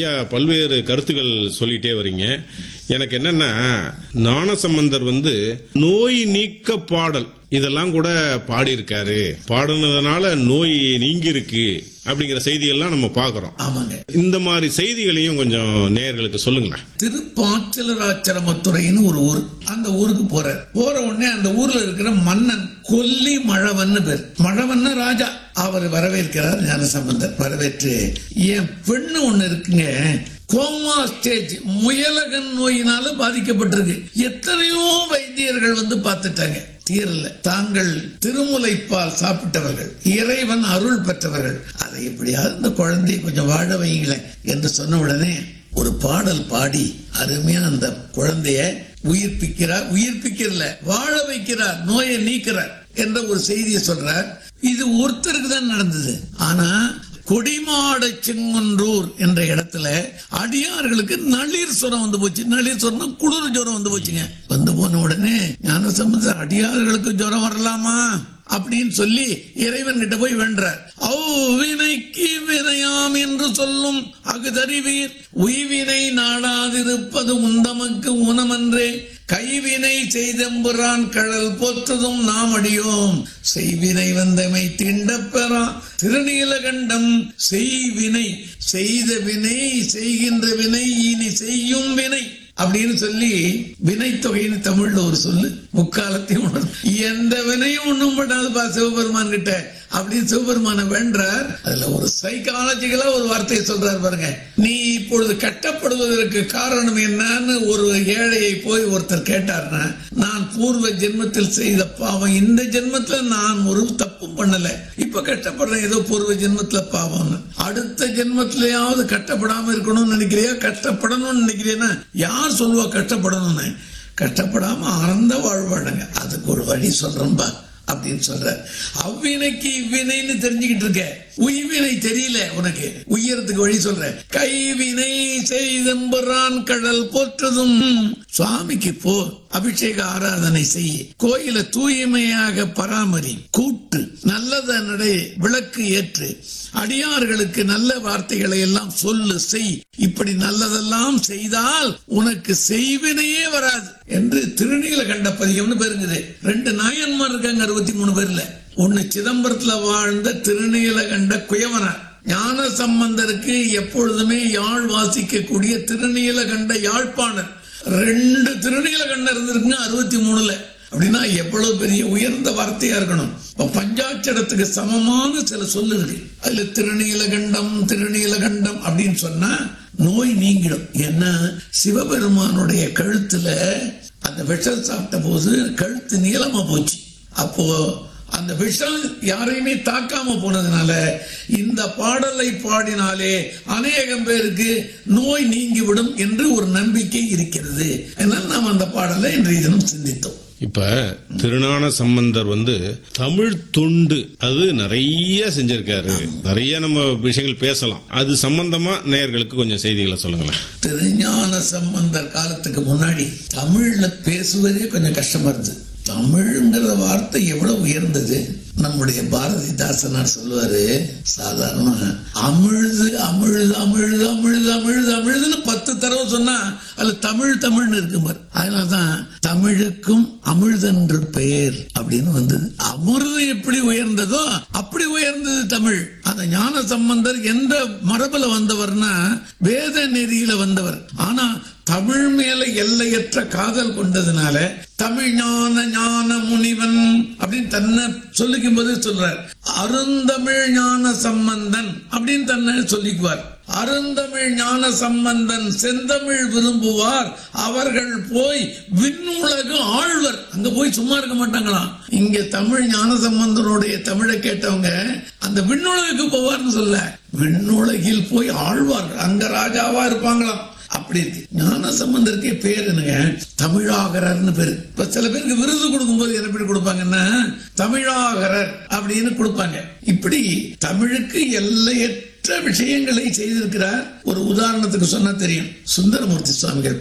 ஐயா பல்வேறு கருத்துக்கள் சொல்லிட்டே வரீங்க எனக்கு என்னன்னா ஞானசம்பந்தர் வந்து நோய் நீக்க பாடல் இதெல்லாம் கூட பாடியிருக்காரு பாடினதுனால நோய் நீங்கி இருக்கு அப்படிங்கிற செய்தியெல்லாம் நம்ம பார்க்கறோம் ஆமாங்க இந்த மாதிரி செய்திகளையும் கொஞ்சம் நேயர்களுக்கு சொல்லுங்களேன் திருப்பாச்சலராச்சரமத்துறைன்னு ஒரு ஊர் அந்த ஊருக்கு போறார் போற உடனே அந்த ஊர்ல இருக்கிற மன்னன் கொல்லி மழவன்னு பேர் மழவன்னு ராஜா அவர் வரவேற்கிறார் ஞானசம்பந்தர் வரவேற்று என் பெண்ணு ஒண்ணு இருக்குங்க கோமா ஸ்டேஜ் முயலகன் நோயினால பாதிக்கப்பட்டிருக்கு எத்தனையோ வைத்தியர்கள் வந்து பார்த்துட்டாங்க தீரல தாங்கள் திருமுலைப்பால் சாப்பிட்டவர்கள் இறைவன் அருள் பெற்றவர்கள் அதை எப்படியாவது இந்த குழந்தையை கொஞ்சம் வாழ வைங்களேன் என்று சொன்ன உடனே ஒரு பாடல் பாடி அருமையா அந்த குழந்தைய உயிர்ப்பிக்கிறார் உயிர்ப்பிக்கிறல வாழ வைக்கிறார் நோயை நீக்கிறார் என்ற ஒரு செய்தியை சொல்றார் இது ஒருத்தருக்கு தான் நடந்தது ஆனா கொடிமாட செங்குன்றூர் என்ற இடத்துல அடியார்களுக்கு நளிர் சுரம் வந்து போச்சு நளிர் சுரம் குளிர் ஜுரம் வந்து போச்சுங்க வந்து போன உடனே ஞான சம்பந்த அடியார்களுக்கு ஜுரம் வரலாமா அப்படின்னு சொல்லி இறைவன் கிட்ட போய் வென்றார் அவ் வினைக்கு வினையாம் என்று சொல்லும் அகுதறிவீர் உய்வினை நாடாதிருப்பது உந்தமக்கு ஊனமன்றே கைவினை செய்தெம்புறான் கடல் போற்றதும் நாம் அடியோம் செய்வினை வந்தமை திண்டப் பெறா திருநீலகண்டம் செய்வினை செய்த வினை செய்கின்ற வினை இனி செய்யும் வினை அப்படின்னு சொல்லி வினை தொகைன்னு தமிழ்ல ஒரு சொல்லு முக்காலத்தையும் உணரும் எந்த வினையும் ஒண்ணும் பண்ணாதுப்பா சிவபெருமான் கிட்ட அப்படின்னு சிவபெருமான வென்றார் அதுல ஒரு சைக்காலஜிக்கலா ஒரு வார்த்தையை சொல்றாரு பாருங்க நீ இப்பொழுது கட்டப்படுவதற்கு காரணம் என்னன்னு ஒரு ஏழையை போய் ஒருத்தர் கேட்டார்னா நான் பூர்வ ஜென்மத்தில் செய்த பாவம் இந்த ஜென்மத்துல நான் ஒரு தப்பும் பண்ணல இப்ப கட்டப்படுறேன் ஏதோ பூர்வ ஜென்மத்துல பாவம்னு அடுத்த ஜென்மத்திலேயாவது கட்டப்படாம இருக்கணும்னு நினைக்கிறியா கஷ்டப்படணும்னு நினைக்கிறியா யார் சொல்லுவா கஷ்டப்படணும்னு கஷ்டப்படாம ஆனந்த வாழ்வாடுங்க அதுக்கு ஒரு வழி சொல்றேன்பா அப்படின்னு சொல்ற அவ்வினைக்கு இவ்வினைன்னு தெரிஞ்சுக்கிட்டு இருக்க உய்வினை தெரியல உனக்கு உயரத்துக்கு வழி சொல்ற கைவினை செய்தம்புறான் கடல் போற்றதும் சுவாமிக்கு போ அபிஷேக ஆராதனை செய் கோயில தூய்மையாக பராமரி கூட்டு நல்லத நடை விளக்கு ஏற்று அடியார்களுக்கு நல்ல வார்த்தைகளை எல்லாம் சொல்லு செய் இப்படி நல்லதெல்லாம் செய்தால் உனக்கு செய்வினையே வராது என்று திருநீலகண்ட பதிகம்னு பேருங்குது ரெண்டு நாயன்மார் இருக்காங்க அறுபத்தி மூணு பேர்ல ஒன்னு சிதம்பரத்துல வாழ்ந்த திருநீலகண்ட குயவனார் ஞான சம்பந்தருக்கு எப்பொழுதுமே யாழ் வாசிக்கக்கூடிய திருநீலகண்ட யாழ்ப்பாணர் ரெண்டு திருநீலகண்டம் இருந்திருக்குங்க அறுபத்தி மூணுல அப்படின்னா எவ்வளவு பெரிய உயர்ந்த வார்த்தையா இருக்கணும் இப்ப பஞ்சாட்சரத்துக்கு சமமான சில சொல்லு இருக்கு அதுல திருநீலகண்டம் திருநீலகண்டம் அப்படின்னு சொன்னா நோய் நீங்கிடும் ஏன்னா சிவபெருமானுடைய கழுத்துல அந்த விஷம் சாப்பிட்ட போது கழுத்து நீளமா போச்சு அப்போ அந்த விஷம் யாரையுமே தாக்காம போனதுனால இந்த பாடலை பாடினாலே அநேகம் பேருக்கு நோய் நீங்கிவிடும் என்று ஒரு நம்பிக்கை இருக்கிறது அதனால் நாம் அந்த பாடலை இன்றைய தினம் சிந்தித்தோம் இப்ப திருஞான சம்பந்தர் வந்து தமிழ் தொண்டு அது நிறைய செஞ்சிருக்காரு நிறைய நம்ம விஷயங்கள் பேசலாம் அது சம்பந்தமா நேயர்களுக்கு கொஞ்சம் செய்திகளை சொல்லுங்களேன் திருஞான சம்பந்தர் காலத்துக்கு முன்னாடி தமிழ்ல பேசுவதே கொஞ்சம் கஷ்டமா இருந்தது தமிழ்ங்கிற வார்த்தை எவ்வளவு உயர்ந்தது நம்முடைய பாரதிதாசனார் சொல்லுவாரு சாதாரணமா அமிழ்து அமிழ்து அமிழ்து அமிழ்து அமிழ்து அமிழ்துன்னு பத்து தடவை சொன்னா அதுல தமிழ் தமிழ்னு இருக்கு பாரு அதனாலதான் தமிழுக்கும் அமிழ்தென்று பெயர் அப்படின்னு வந்தது அமிர்தம் எப்படி உயர்ந்ததோ அப்படி உயர்ந்தது தமிழ் அந்த ஞான சம்பந்தர் எந்த மரபுல வந்தவர்னா வேத நெறியில வந்தவர் ஆனா தமிழ் மேல எல்லையற்ற காதல் கொண்டதுனால தமிழ் ஞான ஞான முனிவன் அப்படின்னு தன்னை சொல்லிக்கும் போது சொல்றார் அருந்தமிழ் ஞான சம்பந்தன் அப்படின்னு தன்னை சொல்லிக்குவார் அருந்தமிழ் ஞான சம்பந்தன் செந்தமிழ் விரும்புவார் அவர்கள் போய் விண்ணுலகு ஆழ்வர் அங்க போய் சும்மா இருக்க மாட்டாங்களாம் இங்க தமிழ் ஞான சம்பந்தனுடைய தமிழை கேட்டவங்க அந்த விண்ணுலகுக்கு போவார்னு சொல்ல விண்ணுலகில் போய் ஆழ்வார்கள் அங்க ராஜாவா இருப்பாங்களாம் அப்படி இருக்கு ஞான சம்பந்தருக்கே பேர் என்னங்க தமிழாகரர்னு பேரு இப்ப சில பேருக்கு விருது கொடுக்கும்போது என்ன பேர் கொடுப்பாங்கன்னா தமிழாகரர் அப்படின்னு கொடுப்பாங்க இப்படி தமிழுக்கு எல்லையற்ற விஷயங்களை செய்திருக்கிறார் ஒரு உதாரணத்துக்கு சொன்னா தெரியும் சுந்தரமூர்த்தி சுவாமிகள்